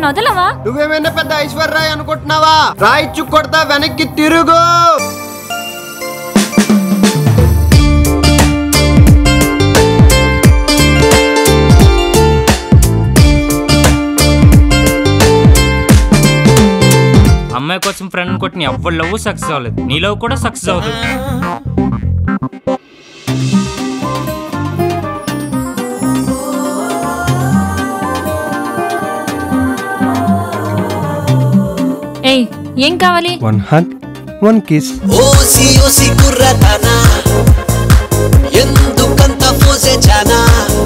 నన్ను వదలవా నువ్వేమైనా పెద్ద ఐశ్వర్రాయ్ అనుకుంటున్నావా రాయిచ్చు కొడతా వెనక్కి తిరుగు అమ్మాయి కోసం ఫ్రెండ్ కొట్టిన ఎవ్వరి లవ్ సక్సెస్ అవ్వలేదు నీ లవ్ కూడా సక్సెస్ అవుతుంది ఏయ్ ఏం కావాలి వన్ హగ్ వన్ కిస్ ఓసి ఓసి కుర్రతనా ఎందుకంత పోసే చానా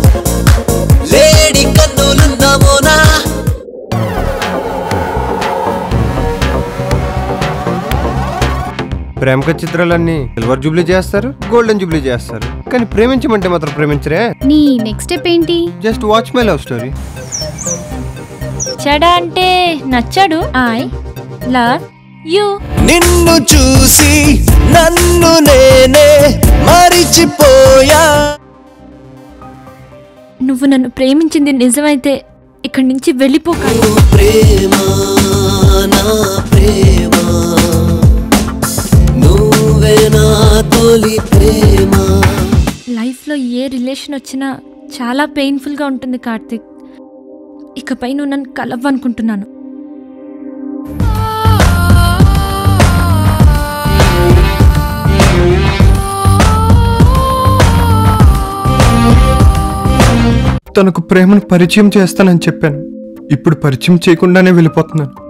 లేడి కన్నులున్నామోనా ప్రేమక చిత్రాలన్నీ సిల్వర్ జూబ్లీ చేస్తారు గోల్డెన్ జూబ్లీ చేస్తారు కానీ ప్రేమించమంటే మాత్రం ప్రేమించరే నీ నెక్స్ట్ స్టెప్ ఏంటి just watch my love story చెడ అంటే నచ్చాడు ఐ లవ్ యూ నిన్ను చూసి నన్ను నేనే మరిచిపోయా నువ్వు నన్ను ప్రేమించింది నిజమైతే ఇక్కడి నుంచి వెళ్ళిపోకాలి ప్రేమ నా ప్రేమ నువ్వే నా తొలి ప్రేమ లైఫ్లో ఏ రిలేషన్ వచ్చినా చాలా పెయిన్ఫుల్గా ఉంటుంది కార్తిక్ ఇకపై నువ్వు నన్ను కలవనుకుంటున్నాను తనకు ప్రేమను పరిచయం చేస్తానని చెప్పాను ఇప్పుడు పరిచయం చేయకుండానే వెళ్ళిపోతున్నాను